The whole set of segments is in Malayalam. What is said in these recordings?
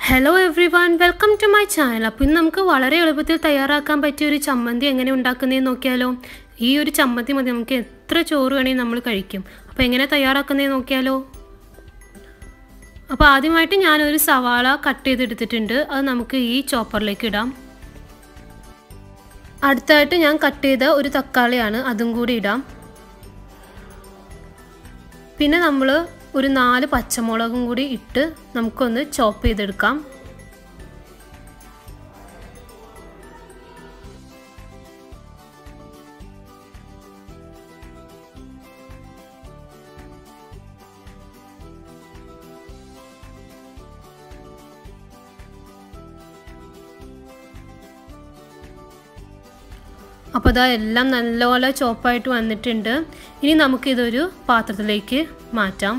hello everyone welcome to my channel അപ്പോൾ ഇന്ന് നമുക്ക് വളരെ എളുപ്പത്തിൽ തയ്യാറാക്കാൻ പറ്റിയ ഒരു ചമ്മന്തി എങ്ങനെ ഉണ്ടാക്കുന്നതെന്ന് നോക്കിയാലോ ഈ ഒരു ചമ്മന്തി മതി നമുക്ക് എത്ര ചോറ് വേണമെങ്കിൽ നമ്മൾ കഴിക്കും അപ്പോൾ എങ്ങനെ തയ്യാറാക്കുന്നതെന്ന് നോക്കിയാലോ അപ്പോൾ ആദ്യമായിട്ട് ഞാനൊരു സവാള കട്ട് ചെയ്തെടുത്തിട്ടുണ്ട് അത് നമുക്ക് ഈ ചോപ്പറിലേക്ക് ഇടാം അടുത്തായിട്ട് ഞാൻ കട്ട് ചെയ്ത ഒരു തക്കാളിയാണ് അതും കൂടി ഇടാം പിന്നെ നമ്മൾ ഒരു നാല് പച്ചമുളകും കൂടി ഇട്ട് നമുക്കൊന്ന് ചോപ്പ് ചെയ്തെടുക്കാം അപ്പോൾ ഇതാ എല്ലാം നല്ലപോലെ ചോപ്പായിട്ട് വന്നിട്ടുണ്ട് ഇനി നമുക്കിതൊരു പാത്രത്തിലേക്ക് മാറ്റാം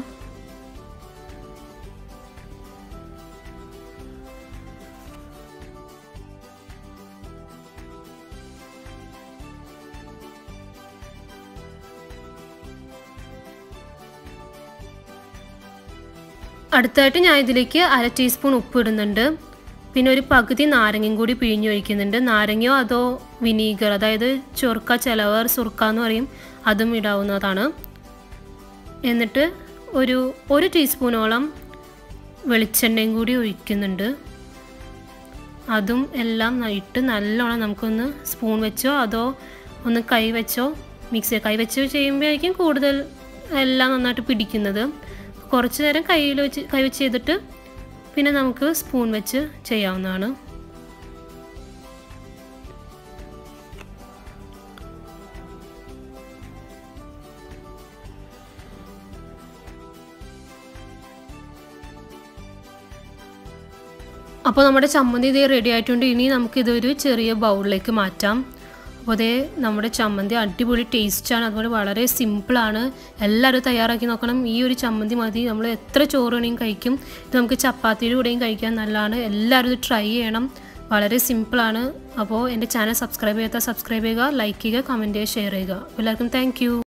അടുത്തായിട്ട് ഞാൻ ഇതിലേക്ക് അര ടീസ്പൂൺ ഉപ്പ് ഇടുന്നുണ്ട് പിന്നെ ഒരു പകുതി നാരങ്ങയും കൂടി പിഴിഞ്ഞൊഴിക്കുന്നുണ്ട് നാരങ്ങയോ അതോ വിനീഗർ അതായത് ചൊറുക്ക ചിലവർ സുർക്ക എന്ന് പറയും അതും ഇടാവുന്നതാണ് എന്നിട്ട് ഒരു ഒരു ടീസ്പൂണോളം വെളിച്ചെണ്ണയും കൂടി ഒഴിക്കുന്നുണ്ട് അതും എല്ലാം ഇട്ട് നല്ലോണം നമുക്കൊന്ന് സ്പൂൺ വെച്ചോ അതോ ഒന്ന് കൈ വെച്ചോ മിക്സ് കൈ വെച്ചോ ചെയ്യുമ്പോഴായിരിക്കും കൂടുതൽ എല്ലാം നന്നായിട്ട് പിടിക്കുന്നത് കുറച്ച് നേരം കയ്യിൽ വെച്ച് കൈ വെച്ച് ചെയ്തിട്ട് പിന്നെ നമുക്ക് സ്പൂൺ വെച്ച് ചെയ്യാവുന്നതാണ് അപ്പോൾ നമ്മുടെ ചമ്മന്തി ഇതേ റെഡി ആയിട്ടുണ്ട് ഇനി നമുക്കിതൊരു ചെറിയ ബൗളിലേക്ക് മാറ്റാം അപ്പോൾ അതേ നമ്മുടെ ചമ്മന്തി അടിപൊളി ടേസ്റ്റാണ് അതുപോലെ വളരെ സിമ്പിളാണ് എല്ലാവരും തയ്യാറാക്കി നോക്കണം ഈ ഒരു ചമ്മന്തി മതി നമ്മൾ എത്ര ചോറ് വേണമെങ്കിലും കഴിക്കും ഇത് നമുക്ക് ചപ്പാത്തിയുടെ കൂടെയും കഴിക്കാൻ നല്ലതാണ് എല്ലാവരും ഇത് ട്രൈ ചെയ്യണം വളരെ സിമ്പിളാണ് അപ്പോൾ എൻ്റെ ചാനൽ സബ്സ്ക്രൈബ് ചെയ്യാത്ത സബ്സ്ക്രൈബ് ചെയ്യുക ലൈക്ക് ചെയ്യുക കമൻറ്റ് ചെയ്യുക ഷെയർ ചെയ്യുക എല്ലാവർക്കും താങ്ക്